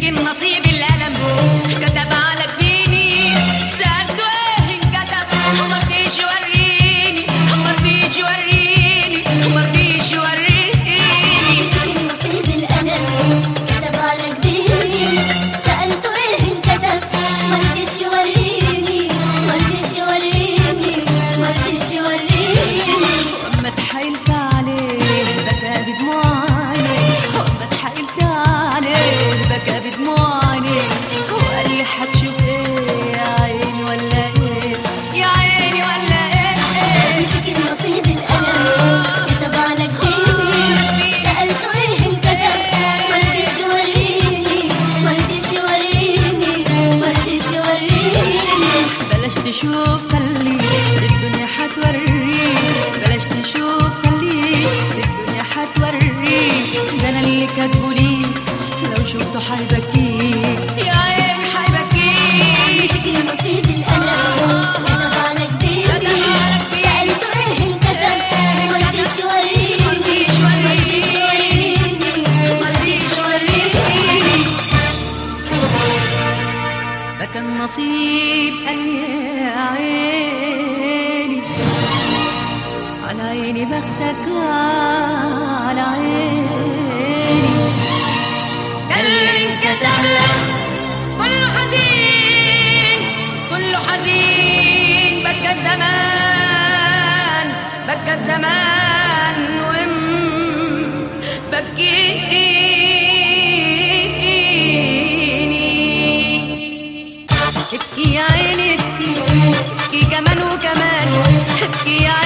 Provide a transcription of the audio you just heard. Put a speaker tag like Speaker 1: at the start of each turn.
Speaker 1: نصيب الألم كتب على جبيني سألته ايه انكتب مرضيش يوريني مرضيش يوريني مرضيش يوريني
Speaker 2: مسكين نصيب الألم كتب على جبيني سألته إيه انكتب مرضيش يوريني مرضيش يوريني مرضيش يوريني
Speaker 1: ما اتحايلت عليه بكى بدموع عينيه ما اتحايلت عليه بكى بدموع عينيه وقال لي هتشوف ايه يا عيني ولا ايه يا عيني ولا ايه
Speaker 2: مسكين نصيب الألم كتب على جبيني سألته إيه انكتب مرضيش يوريني مرضيش يوريني مرضيش يوريني
Speaker 1: بلاش تشوف خلي الدنيا هتوريك بلاش تشوف خلي الدنيا هتوريك ده انا اللي كاتبه ليك لو شفته هيبكيك يا عين هيبكيك
Speaker 2: مسكين نصيب الألم كتب على جبيني سألته إيه انكتب مرضيش يوريني مرضيش يوريني مرضيش يوريني
Speaker 1: ده كان نصيب قال يا عيني على عيني بختك على عيني ده اللي انكتب لك كله حزين كله حزين بكى الزمان بكى الزمان وام بكيني ابكي يا عيني ابكي ابكي كمان وكمان ابكي يا